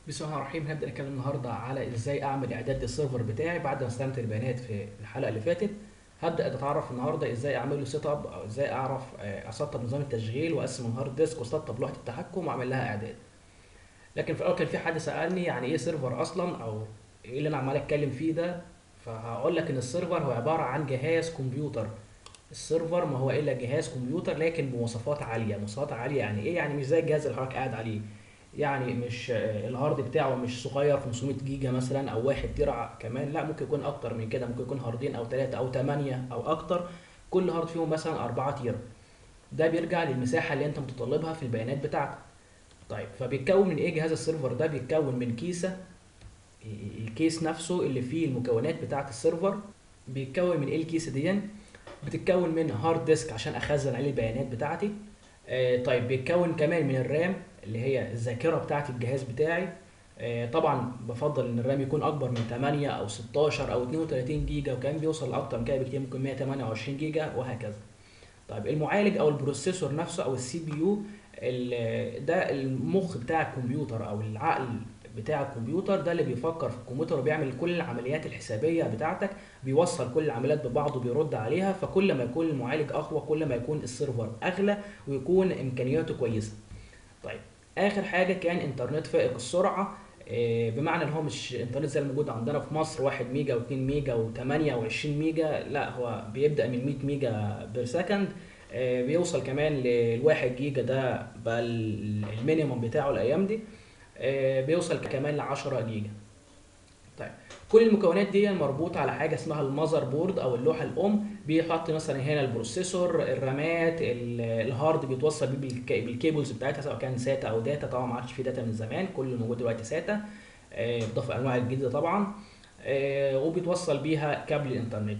بسم الله الرحمن الرحيم هبدا نتكلم النهارده على ازاي اعمل اعداد للسيرفر بتاعي بعد ما استلمت البيانات في الحلقه اللي فاتت هبدا اتعرف النهارده ازاي اعمل له سيت اب او ازاي اعرف آه، اسطب نظام التشغيل واقسم الهارد ديسك واسطب لوحه التحكم واعمل لها اعداد لكن في الاول كان في حد سالني يعني ايه سيرفر اصلا او ايه اللي انا عمال اتكلم فيه ده فهقول لك ان السيرفر هو عباره عن جهاز كمبيوتر السيرفر ما هو الا جهاز كمبيوتر لكن بمواصفات عاليه مواصفات عاليه يعني ايه يعني مش زي الجهاز اللي حضرتك قاعد عليه يعني مش آه، الهارد بتاعه مش صغير 500 جيجا مثلا او 1 تيرا كمان لا ممكن يكون اكتر من كده ممكن يكون هاردين او ثلاثة او 8 او اكتر كل هارد فيهم مثلا 4 تيرا ده بيرجع للمساحه اللي انت متطلبها في البيانات بتاعتك طيب فبيتكون من ايه جهاز السيرفر ده بيتكون من كيسه الكيس نفسه اللي فيه المكونات بتاعه السيرفر بيتكون من ايه الكيسه دي بتتكون من هارد ديسك عشان اخزن عليه البيانات بتاعتي آه، طيب بيتكون كمان من الرام اللي هي الذاكره بتاعه الجهاز بتاعي آه، طبعا بفضل ان الرام يكون اكبر من 8 او 16 او 32 جيجا وكان بيوصل لاكتر من كده بكتير ممكن 128 جيجا وهكذا طيب المعالج او البروسيسور نفسه او السي بي يو ده المخ بتاع الكمبيوتر او العقل بتاع الكمبيوتر ده اللي بيفكر في الكمبيوتر وبيعمل كل العمليات الحسابيه بتاعتك بيوصل كل العمليات ببعض وبيرد عليها فكل ما يكون المعالج اقوى كل ما يكون السيرفر اغلى ويكون امكانياته كويسه طيب اخر حاجه كان انترنت فائق السرعه آه، بمعنى ان هو مش انترنت زي الموجود عندنا في مصر 1 ميجا و2 ميجا و28 ميجا لا هو بيبدا من 100 ميجا بير سكند آه، بيوصل كمان للواحد جيجا ده بقى ال- المينيموم بتاعه الايام دي آه، بيوصل كمان ل 10 جيجا طيب كل المكونات دي مربوطه على حاجه اسمها المذر بورد او اللوحه الام بيحط مثلا هنا البروسيسور الرامات ال- الهارد بيتوصل بيه بالك- بالكيبلز بتاعتها سواء كان ساتا او داتا طبعا ما عادش في داتا من زمان كل اللي موجود دلوقتي ساتا آه، بالاضافه لانواع الجديده طبعا آه، وبيتوصل بيها كابل الانترنت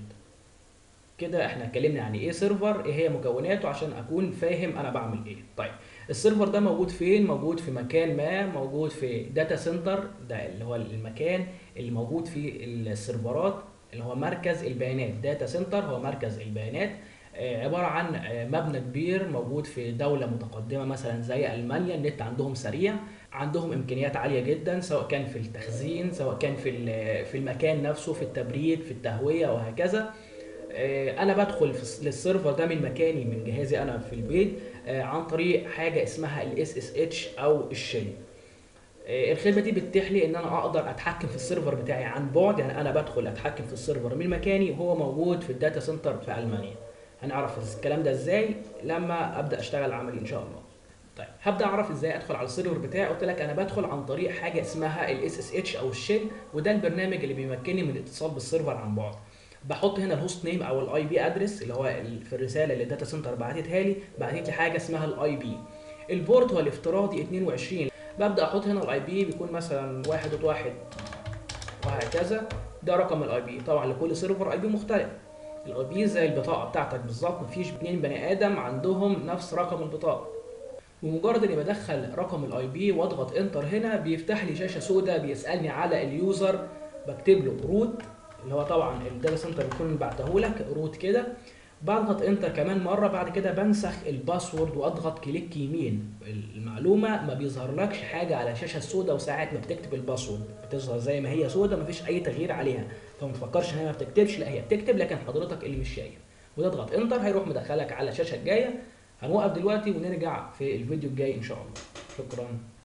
كده احنا اتكلمنا عن ايه سيرفر ايه هي مكوناته عشان اكون فاهم انا بعمل ايه طيب السيرفر ده موجود فين موجود في مكان ما موجود في داتا سنتر ده اللي هو المكان اللي موجود فيه السيرفرات اللي هو مركز البيانات داتا سنتر هو مركز البيانات آه، عبارة عن آه، مبنى كبير موجود في دولة متقدمة مثلا زي ألمانيا النت عندهم سريع عندهم إمكانيات عالية جدا سواء كان في التخزين سواء كان في ال- في المكان نفسه في التبريد في التهوية وهكذا آه، انا بدخل في الس- للسيرفر ده من مكاني من جهازي انا في البيت آه، عن طريق حاجه اسمها الاس اس اتش او الشيل آه، الخدمه دي بتتيح لي ان انا اقدر اتحكم في السيرفر بتاعي عن بعد يعني انا بدخل اتحكم في السيرفر من مكاني وهو موجود في الداتا سنتر في المانيا هنعرف الكلام ده ازاي لما ابدا اشتغل عملي ان شاء الله طيب هبدا اعرف ازاي ادخل على السيرفر بتاعي قلت لك انا بدخل عن طريق حاجه اسمها الاس اس اتش او الشيل وده البرنامج اللي بيمكنني من الاتصال بالسيرفر عن بعد بحط هنا الهوست نيم او الاي بي ادرس اللي هو ال- في الرساله اللي الداتا سنتر بعتتها لي بعتت لي حاجه اسمها الاي بي البورت هو الافتراضي 22 ببدا احط هنا الاي بي بيكون مثلا 1.1 وهكذا ده رقم الاي بي طبعا لكل سيرفر اي بي مختلف الاي بي زي البطاقه بتاعتك بالظبط مفيش اتنين بني ادم عندهم نفس رقم البطاقه بمجرد اني بدخل رقم الاي بي واضغط انتر هنا بيفتح لي شاشه سوداء بيسالني على اليوزر بكتب له روت اللي هو طبعا الداتا سنتر بيكون بعته لك روت كده بضغط انتر كمان مره بعد كده بنسخ الباسورد واضغط كليك يمين المعلومه ما بيظهرلكش حاجه على الشاشه السوداء وساعات ما بتكتب الباسورد بتظهر زي ما هي سوداء مفيش اي تغيير عليها فما تفكرش ان هي ما بتكتبش لا هي بتكتب لكن حضرتك اللي مش شايف وتضغط انتر هيروح مدخلك على الشاشه الجايه هنوقف دلوقتي ونرجع في الفيديو الجاي ان شاء الله شكرا